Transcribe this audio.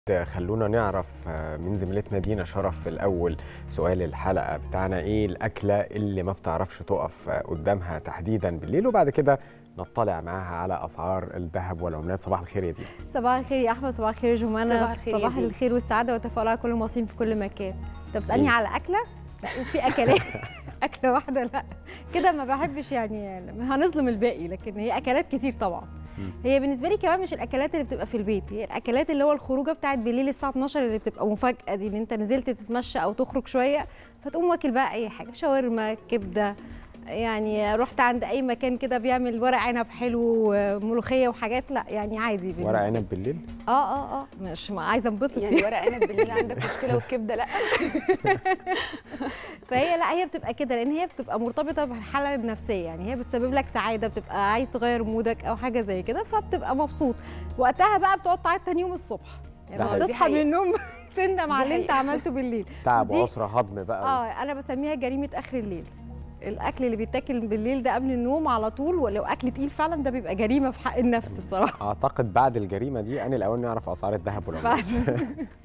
خلونا نعرف من زميلتنا دينا شرف في الأول سؤال الحلقة بتاعنا إيه الأكلة اللي ما بتعرفش تقف قدامها تحديدا بالليل وبعد كده نطلع معاها على أسعار الذهب والعملات صباح الخير يا دينا صباح الخير يا احمد صباح الخير يا جمانه صباح الخير يا صباح دي. الخير والسعاده والتفاؤل على كل المصريين في كل مكان انت بتسالني إيه؟ على اكله لا وفي اكلات اكله واحده لا كده ما بحبش يعني هنظلم الباقي لكن هي اكلات كتير طبعا مم. هي بالنسبه لي كمان مش الاكلات اللي بتبقى في البيت هي الاكلات اللي هو الخروجه بتاعت بالليل الساعه 12 اللي بتبقى مفاجاه دي ان انت نزلت تتمشى او تخرج شويه فتقوم واكل بقى اي حاجه شاورما كبده يعني رحت عند اي مكان كده بيعمل ورق عنب حلو وملوخيه وحاجات لا يعني عادي بالنسبة ورق لي. عنب بالليل اه اه اه مش ما عايزه انبسط يعني ورق عنب بالليل عندك مشكله والكبده لا فهي لا هي بتبقى كده لان هي بتبقى مرتبطه بالحاله النفسيه يعني هي بتسبب لك سعاده بتبقى عايز تغير مودك او حاجه زي كده فبتبقى مبسوط وقتها بقى بتقعد تعيط تاني يوم الصبح ده يعني حقيقي. تصحى من حقيقة. النوم تندم على دي اللي انت حقيقة. عملته بالليل تعب دي- وعسرة هضم بقى اه انا بسميها جريمه اخر الليل الاكل اللي بيتاكل بالليل ده قبل النوم على طول ولو اكل تقيل فعلا ده بيبقى جريمه في حق النفس بصراحه أعتقد بعد الجريمة دي أنا الأول نعرف أسعار الذهب والعملات بعد